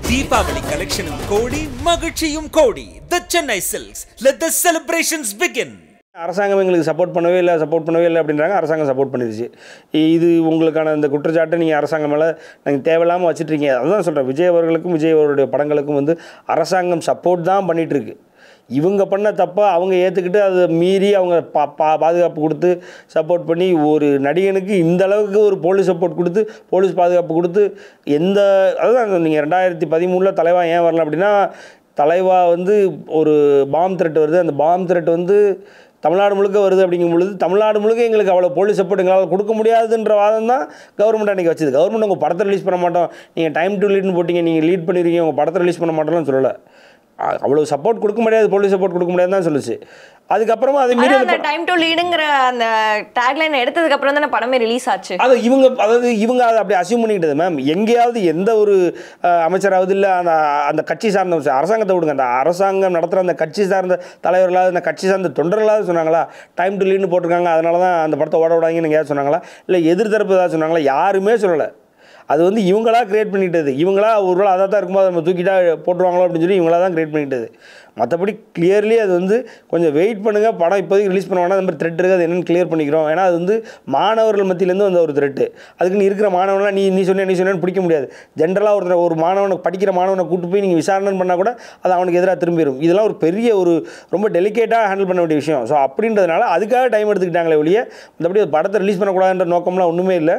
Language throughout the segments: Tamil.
தீபாவளி கலெக்ஷனும் கோடி மகிழ்ச்சியும் கோடி the Chennai Silks let the celebrations begin அரசாங்கம் எங்களுக்கு சப்போர்ட் பண்ணவே இல்லை சப்போர்ட் பண்ணவே இல்லை அப்படின்றாங்க அரசாங்கம் சப்போர்ட் பண்ணிருச்சு இது உங்களுக்கான இந்த குற்றச்சாட்டை நீங்கள் அரசாங்கம் மேலே நீங்கள் தேவையில்லாமல் வச்சுட்ருக்கீங்க அதுதான் சொல்கிறேன் விஜய் அவர்களுக்கும் விஜய் அவருடைய படங்களுக்கும் வந்து அரசாங்கம் சப்போர்ட் தான் பண்ணிட்டு இருக்கு இவங்க பண்ண தப்பை அவங்க ஏற்றுக்கிட்டு அதை மீறி அவங்க பா பா பாதுகாப்பு கொடுத்து சப்போர்ட் பண்ணி ஒரு நடிகனுக்கு இந்த அளவுக்கு ஒரு போலீஸ் சப்போர்ட் கொடுத்து போலீஸ் பாதுகாப்பு கொடுத்து எந்த அதுதான் நீங்கள் ரெண்டாயிரத்தி பதிமூணில் தலைவா ஏன் வரல அப்படின்னா தலைவா வந்து ஒரு பாம் த்ரெட் வருது அந்த பாம் த்ரெட் வந்து தமிழ்நாடு முழுக்க வருது அப்படிங்கும் பொழுது தமிழ்நாடு முழுக்க எங்களுக்கு அவ்வளோ போலீஸ் சப்போர்ட் எங்களால் கொடுக்க முடியாதுன்ற வாதம் தான் கவர்மெண்ட் அன்றைக்கி வச்சது கவர்மெண்ட் உங்கள் படத்தை ரிலீஸ் பண்ண மாட்டோம் நீங்கள் டைம் டு லீட்னு போட்டிங்க நீங்கள் லீட் பண்ணிருக்கீங்க உங்கள் படத்தை ரிலீஸ் பண்ண மாட்டோம்னு சொல்லலை அ- அவ்வளோ சப்போர்ட் கொடுக்க முடியாது போலீஸ் சப்போர்ட் கொடுக்க முடியாதுன்னு தான் சொல்லுச்சு அதுக்கப்புறமா அது மீறி ஆனா அந்த அந்த டைம் டு லீடுங்கிற அந்த டேக்லைன் எடுத்ததுக்கு அப்புறம் தானே படமே ரிலீஸ் ஆச்சு அது இவங்க அதாவது இவங்க அதை அப்படி அசியூம் பண்ணிக்கிட்டது மேம் எங்கேயாவது எந்த ஒரு அஹ், அமைச்சராவது இல்லை அந்த அந்த கட்சி சார்ந்த அரசாங்கத்தை விடுங்க அந்த அரசாங்கம் நடத்துகிற அந்த கட்சி சார்ந்த தலைவர்களாவது அந்த கட்சி சார்ந்த தொண்டர்களாவது சொன்னாங்களா டைம் டு லீட்னு போட்டிருக்காங்க அதனால தான் அந்த படத்தை ஓட விடாங்கன்னு எங்கேயாவது சொன்னாங்களா இல்லை எதிர்த்தரப்பு ஏதாவது சொன்னாங்களா யாருமே சொல்லலை அது வந்து இவங்களா கிரியேட் பண்ணிட்டது இவங்களா ஒரு வேளை அதாக தான் இருக்கும்போது நம்ம தூக்கிட்டா போட்டுருவாங்களோ அப்படின்னு சொல்லி இவங்களா தான் கிரியேட் பண்ணிட்டது மற்றபடி கிளியர்லி அது வந்து கொஞ்சம் வெயிட் பண்ணுங்கள் படம் இப்போதைக்கு ரிலீஸ் பண்ண வேணாம் அந்த மாதிரி த்ரெட் இருக்குது அது என்னென்னு கிளியர் பண்ணிக்கிறோம் ஏன்னா அது வந்து மாணவர்கள் மத்தியிலேருந்து வந்த ஒரு த்ரெட்டு அதுக்கு நீ இருக்கிற மாணவன்லாம் நீ நீ சொன்ன நீ சொன்னேன்னு பிடிக்க முடியாது ஜென்ரலாக ஒருத்தர் ஒரு மாணவனை படிக்கிற மாணவனை கூட்டு போய் நீங்கள் விசாரணை பண்ணால் கூட அது அவனுக்கு எதிராக திரும்பிடும் இதெல்லாம் ஒரு பெரிய ஒரு ரொம்ப டெலிகேட்டாக ஹேண்டில் பண்ண வேண்டிய விஷயம் ஸோ அப்படின்றதுனால அதுக்காக டைம் எடுத்துக்கிட்டாங்களே ஒழிய மற்றபடி ஒரு படத்தை ரிலீஸ் பண்ணக்கூடாதுன்ற நோக்கம்லாம் ஒன்றுமே இல்லை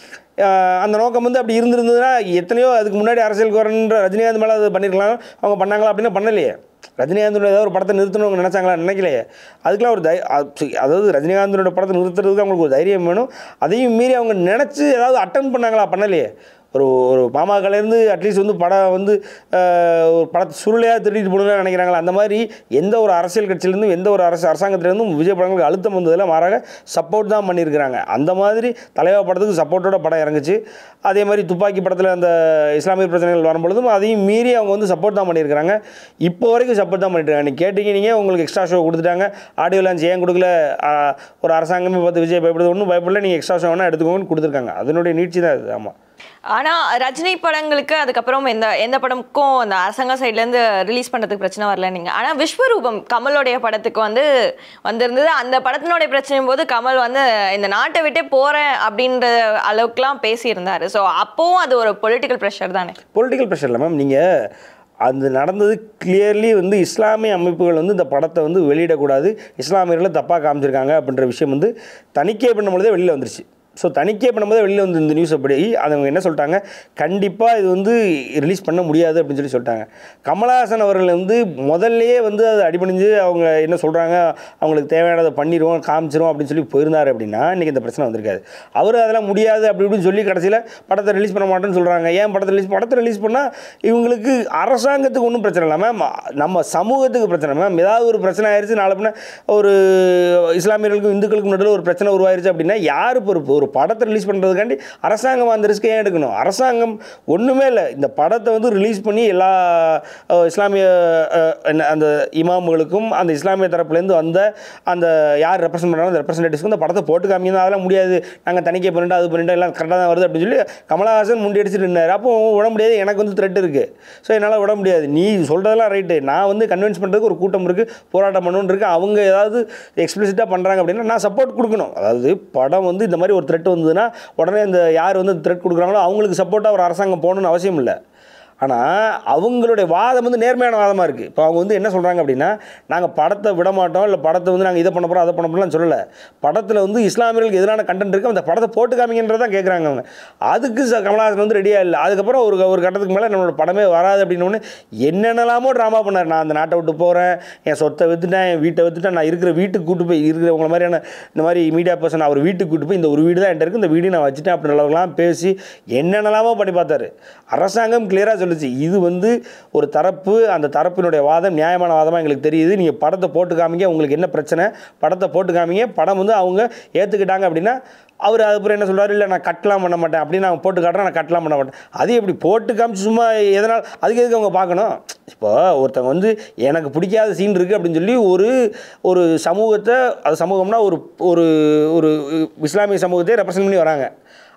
ஆஹ் அந்த நோக்கம் வந்து அப்படி இருந்திருந்ததுன்னா எத்தனையோ அதுக்கு முன்னாடி அரசியலுக்கு வரன்ற ரஜினிகாந்த் மேலே அது பண்ணியிருக்கலாம் அவங்க பண்ணாங்களா அப்படின்னா பண்ணலையே ரஜினிகாந்தோட ஏதாவது ஒரு படத்தை நிறுத்தணும் அவங்க நினச்சாங்களா நினைக்கலையே அதுக்கெலாம் ஒரு தை அ- சரி, அதாவது ரஜினிகாந்தோட படத்தை நிறுத்துறதுக்கு அவங்களுக்கு ஒரு தைரியம் வேணும் அதையும் மீறி அவங்க நினச்சி ஏதாவது அட்டன் பண்ணாங்களா பண்ணலையே ஒரு ஒரு மாமாக்கலேருந்து அட்லீஸ்ட் வந்து படம் வந்து ஆஹ், ஒரு படத்தை சுருளையாக திருடிட்டு போகணும்னு நினைக்கிறாங்களா அந்த மாதிரி எந்த ஒரு அரசியல் கட்சியிலேருந்தும் எந்த ஒரு அரசு அரசாங்கத்திலேருந்தும் விஜய் படங்களுக்கு அழுத்தம் வந்ததில் மாறாக சப்போர்ட் தான் பண்ணியிருக்கிறாங்க அந்த மாதிரி தலைவா படத்துக்கு சப்போர்ட்டோட படம் இறங்குச்சு அதே மாதிரி துப்பாக்கி படத்தில் அந்த இஸ்லாமிய பிரச்சனைகள் வரும்பொழுதும் அதையும் மீறி அவங்க வந்து சப்போர்ட் தான் பண்ணியிருக்கிறாங்க இப்போ வரைக்கும் சப்போர்ட் தான் பண்ணிட்டு இருக்காங்க நீங்கள் கேட்டீங்க நீங்கள் உங்களுக்கு எக்ஸ்ட்ரா ஷோ கொடுத்துட்டாங்க ஆடியோ லான்ச் ஏன் கொடுக்கல ஆஹ், ஒரு அரசாங்கமே பார்த்து விஜய் பயப்படுது ஒன்றும் பயப்படல நீங்கள் எக்ஸ்ட்ரா ஷோ வேணால் எடுத்துக்கோங்கன்னு கொடுத்துருக்காங்க அதனுடைய நீட்சி தான் இது ஆமாம் ஆனா ரஜினி படங்களுக்கு அதுக்கப்புறம் எந்த எந்த படமுக்கும் அந்த அரசாங்க சைட்ல இருந்து ரிலீஸ் பண்றதுக்கு பிரச்சனை வரல நீங்க ஆனா விஸ்வரூபம் கமலோடைய படத்துக்கு வந்து வந்திருந்தது அந்த படத்தினுடைய பிரச்சனையும் போது கமல் வந்து இந்த நாட்டை விட்டே போறேன் அப்படின்ற அளவுக்குலாம் பேசியிருந்தாரு ஸோ அப்போவும் அது ஒரு பொலிட்டிக்கல் ப்ரெஷர் தானே பொலிட்டிக்கல் ப்ரெஷர் இல்லை மேம் நீங்கள் அது நடந்தது கிளியர்லி வந்து இஸ்லாமிய அமைப்புகள் வந்து இந்த படத்தை வந்து வெளியிடக்கூடாது இஸ்லாமியர்களை தப்பாக காமிச்சிருக்காங்க அப்படின்ற விஷயம் வந்து தணிக்கை பண்ணும்பொழுதே வெளியில் வந்துருச்சு ஸோ தணிக்கை பண்ணும்போதே வெளியில் வந்து இந்த நியூஸ் அப்படி அவங்க என்ன சொல்லிட்டாங்க கண்டிப்பாக இது வந்து ரிலீஸ் பண்ண முடியாது அப்படின்னு சொல்லி சொல்லிட்டாங்க கமலஹாசன் அவர்கள் வந்து முதல்லயே வந்து அது அடிபணிஞ்சு அவங்க என்ன சொல்கிறாங்க அவங்களுக்கு தேவையானதை பண்ணிடுவோம் காமிச்சிரும் அப்படின்னு சொல்லி போயிருந்தார் அப்படின்னா இன்றைக்கி இந்த பிரச்சனை வந்திருக்காது அவர் அதெல்லாம் முடியாது அப்படி இப்படின்னு சொல்லி கடைசியில் படத்தை ரிலீஸ் பண்ண மாட்டேன்னு சொல்கிறாங்க ஏன் படத்தை ரிலீஸ் படத்தை ரிலீஸ் பண்ணால் இவங்களுக்கு அரசாங்கத்துக்கு ஒன்றும் பிரச்சனை இல்லை மேம் நம்ம சமூகத்துக்கு பிரச்சனை மேம் ஏதாவது ஒரு பிரச்சனை ஆயிடுச்சு நாளை பின்ன ஒரு இஸ்லாமியர்களுக்கும் இந்துக்களுக்கும் நடுவில் ஒரு பிரச்சனை உருவாயிருச்சு அப்படின்னா யார் பொறுப்பு ஒரு படத்தை ரிலீஸ் பண்ணுறதுக்காண்டி அரசாங்கம் அந்த ரிஸ்க்கை ஏன் எடுக்கணும் அரசாங்கம் ஒன்றுமே இல்லை இந்த படத்தை வந்து ரிலீஸ் பண்ணி எல்லா அஹ், இஸ்லாமிய அஹ், என்ன, அந்த இமாம்களுக்கும் அந்த இஸ்லாமிய தரப்புலேருந்து வந்த அந்த யார் ரெப்ரசென்ட் பண்ணுறாங்க அந்த ரெப்ரசன்டேட்டிவ்ஸ்க்கு இந்த படத்தை போட்டு காமிக்கணும் அதெல்லாம் முடியாது நாங்கள் தணிக்கை பண்ணிட்டு அது பண்ணிட்டு எல்லாம் கரெக்டாக தான் வருது அப்படின்னு சொல்லி கமலஹாசன் முண்டி அடிச்சுட்டு இருந்தார் அப்போ விட முடியாது எனக்கு வந்து த்ரெட் இருக்குது ஸோ என்னால் விட முடியாது நீ சொல்கிறதெல்லாம் ரைட்டு நான் வந்து கன்வின்ஸ் பண்ணுறதுக்கு ஒரு கூட்டம் இருக்குது போராட்டம் பண்ணணுன்னு இருக்கு அவங்க ஏதாவது எக்ஸ்பிளிசிட்டாக பண்ணுறாங்க அப்படின்னா நான் சப்போர்ட் கொடுக்கணும் அதாவது படம் வந்து இந்த மாதிரி ஒரு த்ரெட் வந்ததுன்னா உடனே இந்த யார் வந்து த்ரெட் கொடுக்குறாங்களோ அவங்களுக்கு சப்போர்ட்டாக ஒரு அரசாங்கம் போகணும்னு அவசியம் இல்லை ஆனால் அவங்களுடைய வாதம் வந்து நேர்மையான வாதமாக இருக்குது இப்போ அவங்க வந்து என்ன சொல்கிறாங்க அப்படின்னா நாங்கள் படத்தை விட மாட்டோம் இல்லை படத்தை வந்து நாங்கள் இதை பண்ண போகிறோம் அதை பண்ண போகிறோம்னு சொல்லலை படத்தில் வந்து இஸ்லாமியர்களுக்கு எதிரான கண்டென்ட் இருக்குது அந்த படத்தை போட்டு காமிங்கன்றதான் கேட்குறாங்க அவங்க அதுக்கு ச- கமலஹாசன் வந்து ரெடியாக இல்லை அதுக்கப்புறம் ஒரு ஒரு கட்டத்துக்கு மேலே நம்மளோட படமே வராது அப்படின்னு என்னென்னலாமோ ட்ராமா பண்ணார் நான் அந்த நாட்டை விட்டு போகிறேன் என் சொத்தை விற்றுட்டேன் என் வீட்டை விற்றுட்டேன் நான் இருக்கிற வீட்டுக்கு கூட்டு போய் இருக்கிற உங்களை மாதிரியான இந்த மாதிரி மீடியா பர்சன் அவர் வீட்டுக்கு கூட்டு போய் இந்த ஒரு வீடு தான் என்கிட்ட இருக்குது இந்த வீடு நான் வச்சுட்டேன் அப்படின்ற அளவுக்குலாம் பேசி என்னென்னலாமோ பண்ணி பார்த்தாரு அரசாங்கம் கிளியராக சொல்லுச்சு இது வந்து ஒரு தரப்பு அந்த தரப்பினுடைய வாதம் நியாயமான வாதமாக எங்களுக்கு தெரியுது நீங்கள் படத்தை போட்டு காமிங்க உங்களுக்கு என்ன பிரச்சனை படத்தை போட்டு காமிங்க படம் வந்து அவங்க ஏற்றுக்கிட்டாங்க அப்படின்னா அவர் அதுக்கப்புறம் என்ன சொல்றாரு இல்லை நான் கட்டலாம் பண்ண மாட்டேன் அப்படின்னு நான் போட்டு காட்டுறேன் நான் கட்டலாம் பண்ண மாட்டேன் அது எப்படி போட்டு காமிச்சு சும்மா எதனால் அதுக்கு எதுக்கு அவங்க பார்க்கணும் இப்போ ஒருத்தவங்க வந்து எனக்கு பிடிக்காத சீன் இருக்குது அப்படின்னு சொல்லி ஒரு ஒரு சமூகத்தை அது சமூகம்னா ஒரு ஒரு ஒரு இஸ்லாமிய சமூகத்தை ரெப்ரசன்ட் பண்ணி வராங்க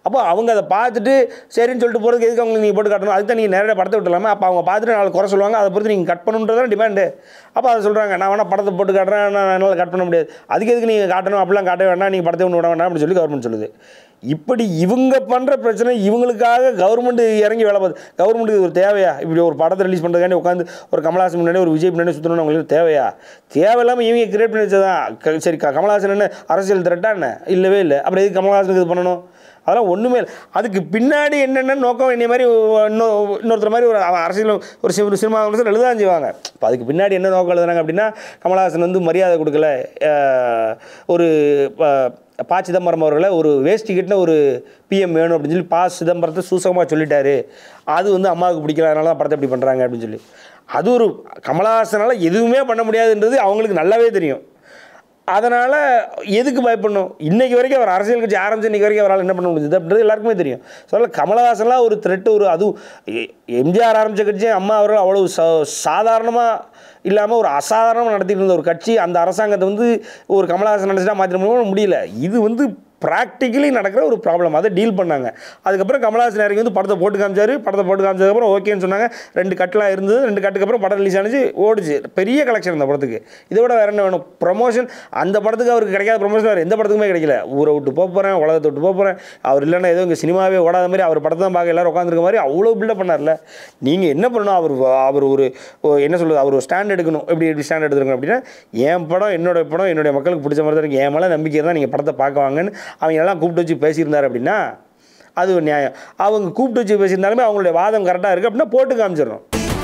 அப்போ அவங்க அதை பார்த்துட்டு சரின்னு சொல்லிட்டு போகிறதுக்கு எதுக்கு அவங்களுக்கு நீங்கள் போட்டு காட்டணும் அதுக்கு தான் நீங்கள் நேரடியாக படத்தை விட்டுலாமா அப்போ அவங்க பார்த்துட்டு நாலு குறை சொல்லுவாங்க அதை பொறுத்து நீங்கள் கட் பண்ணணுன்றதான் டிமாண்டு அப்போ அதை சொல்கிறாங்க நான் வேணால் படத்தை போட்டு காட்டுறேன் நான் என்னால் கட் பண்ண முடியாது அதுக்கு எதுக்கு நீங்கள் காட்டணும் அப்படிலாம் காட்ட வேண்டாம் நீங்கள் படத்தை ஒன்று விட வேண்டாம் அப்படின்னு சொல்லி கவர்மெண்ட் சொல்லுது இப்படி இவங்க பண்ணுற பிரச்சனை இவங்களுக்காக கவர்மெண்ட் இறங்கி வேலை பார்த்து கவர்மெண்ட்டுக்கு ஒரு தேவையா இப்படி ஒரு படத்தை ரிலீஸ் பண்ணுறதுக்காண்டி உட்காந்து ஒரு கமலஹாசன் முன்னாடி ஒரு விஜய் முன்னாடி சுற்றணும் அவங்களுக்கு தேவையா தேவையில்லாமல் இவங்க கிரியேட் பண்ணி வச்சதான் க- சரி க- கமலஹாசன் என்ன அரசியல் திரட்டா என்ன இல்லவே இல்லை அப்புறம் எதுக்கு கமலஹாசனுக்கு இது பண்ணணும் அதெல்லாம் ஒன்றுமே இல்லை அதுக்கு பின்னாடி என்னென்ன நோக்கம் என்னை மாதிரி இன்னொரு இன்னொருத்தர் மாதிரி ஒரு அவன் அரசியல் ஒரு சி- ஒரு சினிமா விமர்சனம் எழுதான் செய்வாங்க இப்போ அதுக்கு பின்னாடி என்ன நோக்கம் எழுதுனாங்க அப்படின்னா கமலஹாசன் வந்து மரியாதை கொடுக்கல அஹ், ஒரு அஹ், ப சிதம்பரம் அவர்களை ஒரு வேஷ்டி கட்டின ஒரு பிஎம் வேணும் அப்படின்னு சொல்லி பா சிதம்பரத்தை சூசகமாக சொல்லிட்டாரு அது வந்து அம்மாவுக்கு பிடிக்கல அதனால தான் படத்தை இப்படி பண்ணுறாங்க அப்படின்னு சொல்லி அது ஒரு கமலஹாசனால் எதுவுமே பண்ண முடியாதுன்றது அவங்களுக்கு நல்லாவே தெரியும் அதனால் எதுக்கு பயப்படணும் இன்றைக்கி வரைக்கும் அவர் அரசியல் கட்சி ஆரம்பிச்சு இன்றைக்கி வரைக்கும் அவரால் என்ன பண்ண முடியுது அப்படின்றது எல்லாருக்குமே தெரியும் ஸோ அதனால் கமலஹாசன்லாம் ஒரு த்ரெட்டு ஒரு அதுவும் எ- எம்ஜிஆர் ஆரம்பித்த கட்சி அம்மா அவர்கள் அவ்வளவு சா சாதாரணமாக இல்லாமல் ஒரு அசாதாரணமாக நடத்திட்டு இருந்த ஒரு கட்சி அந்த அரசாங்கத்தை வந்து ஒரு கமலஹாசன் நினச்சிட்டா மாற்றிட முடியல இது வந்து ப்ராக்டிக்கலி நடக்கிற ஒரு ப்ராப்ளம் அதை டீல் பண்ணாங்க அதுக்கப்புறம் கமலஹாசன் இறங்கி வந்து படத்தை போட்டு காமிச்சாரு படத்தை போட்டு காமிச்சதுக்கப்புறம் ஓகேன்னு சொன்னாங்க ரெண்டு கட்டெலாம் இருந்தது ரெண்டு கட்டுக்கு அப்புறம் படம் ரிலீஸ் ஆனிச்சு ஓடிச்சு பெரிய கலெக்ஷன் அந்த படத்துக்கு இதை விட வேற என்ன வேணும் ப்ரொமோஷன் அந்த படத்துக்கு அவருக்கு கிடைக்காத ப்ரொமோஷன் வேறு எந்த படத்துக்குமே கிடைக்கல ஊரை விட்டு போக போகிறேன் உலகத்தை விட்டு போக போகிறேன் அவர் இல்லைன்னா ஏதோ இங்கே சினிமாவே ஓடாத மாதிரி அவர் படத்தை தான் பார்க்க எல்லாரும் உட்காந்துருக்க மாதிரி அவ்வளோ பில்டப் பண்ணார்ல நீங்கள் என்ன பண்ணணும் அவர் அவர் ஒரு ஒரு என்ன சொல்றது அவர் ஒரு ஸ்டாண்ட் எடுக்கணும் எப்படி எப்படி ஸ்டாண்ட் எடுத்துருக்கணும் அப்படின்னா என் படம் என்னோட படம் என்னுடைய மக்களுக்கு பிடிச்ச மாதிரி தான் இருக்கு என் மேலே நம்பிக்கை தான் நீங்கள் படத்தை பார்க்க வாங்கன்னு அவங்க எல்லாம் கூப்பிட்டு வச்சு பேசியிருந்தார் அப்படின்னா அது ஒரு நியாயம் அவங்க கூப்பிட்டு வச்சு பேசியிருந்தாலுமே அவங்களுடைய வாதம் கரெக்டாக இருக்குது அப்படின்னா போட்டு காமிச்சிடணும்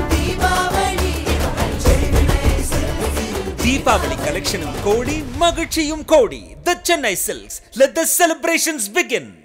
தீபாவளி கலெக்ஷனும் கோடி மகிழ்ச்சியும் கோடி the Chennai Silks let the celebrations begin